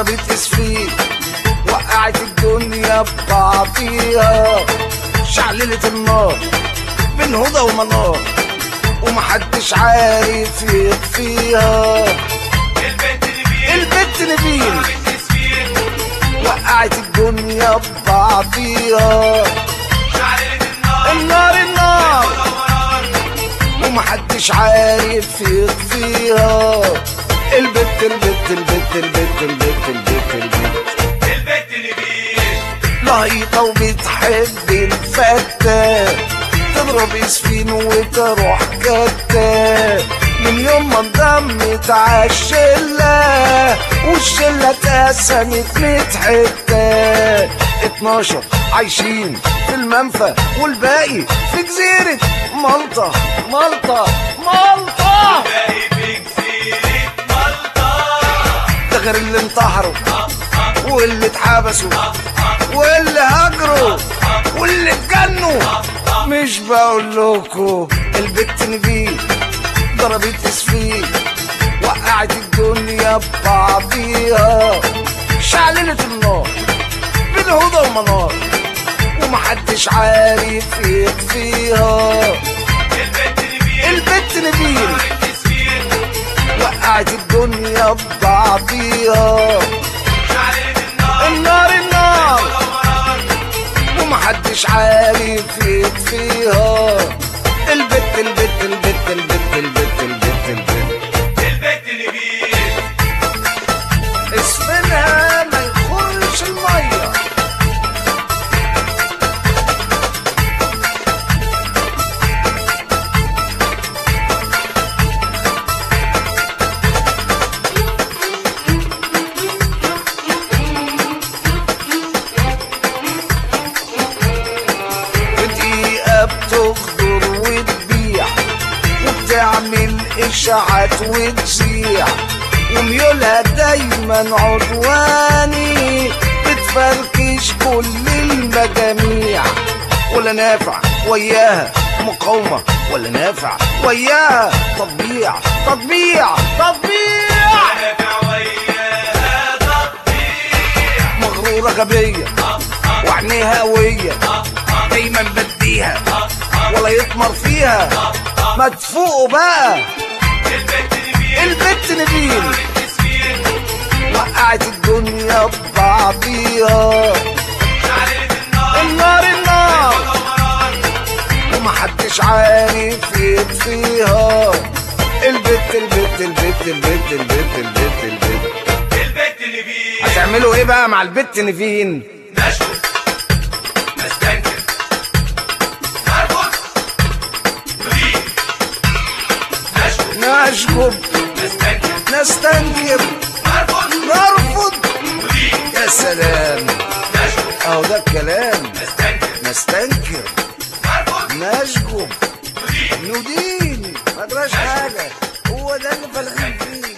ضربت اسفين وقعت الدنيا ببعضيها شعللت النار بين هدى ومنار ومحدش عارف يطفيها البنت نبيل البت نبيل ضربت تسفير وقعت الدنيا ببعضيها شعللت النار النار النار ونار ومحدش عارف يطفيها البت البت البت البت البت البت البت البنت نبيل لهيطة وبتحب الفتة تضرب اسفين وتروح كتة من يوم ما انضمت عالشلة والشلة اتقسمت ميت حتة اتناشر عايشين في المنفى والباقي في جزيرة مالطا مالطا مالطا باقي في جزيرة مالطا ده غير اللي انتحروا واللي اتحبسوا واللي هاجروا واللي اتجنوا مش بقول لكم البت نبيل ضربت اسفين وقعت الدنيا ببعضيها شعللت النار بين هدى ومنار ومحدش عارف يطفيها البنت نبيل البت نبيل ضربت تسفير وقعت الدنيا ببعضيها شعللت النار النار النار ونار ومحدش عارف يطفيها البت البت البت البت البت البت البت البنت نبيل اسمها ما يخرش الميه بدقيقة بتخضر وتبيع وبتعمل إشاعات وتذيع وميولها دايما عدواني بتفركش كل المجاميع ولا نافع وياها مقاومة ولا نافع وياها تطبيع تطبيع تطبيع نافع وياها تطبيع مغرورة غبية وعينيها قوية دايما بديها ولا يطمر فيها ما تفوقوا بقى البنت نبيل البت نبيل ضربت تسفير وقعت الدنيا ببعضيها شعللت النار النار النار ونار ومحدش عارف يطفيها البت البت البت البت البت البت البت البنت نبيل هتعملوا ايه بقى مع البت نفين نشكر نستنكر نرفض نريد نشكر نشكب نستنكر نستنكر نرفض نرفض نريد يا سلام نشكر اهو ده الكلام نستنكر نستنكر نرفض نشكب نريد ندين ما جراش حاجة هو ده اللي فالحين فيه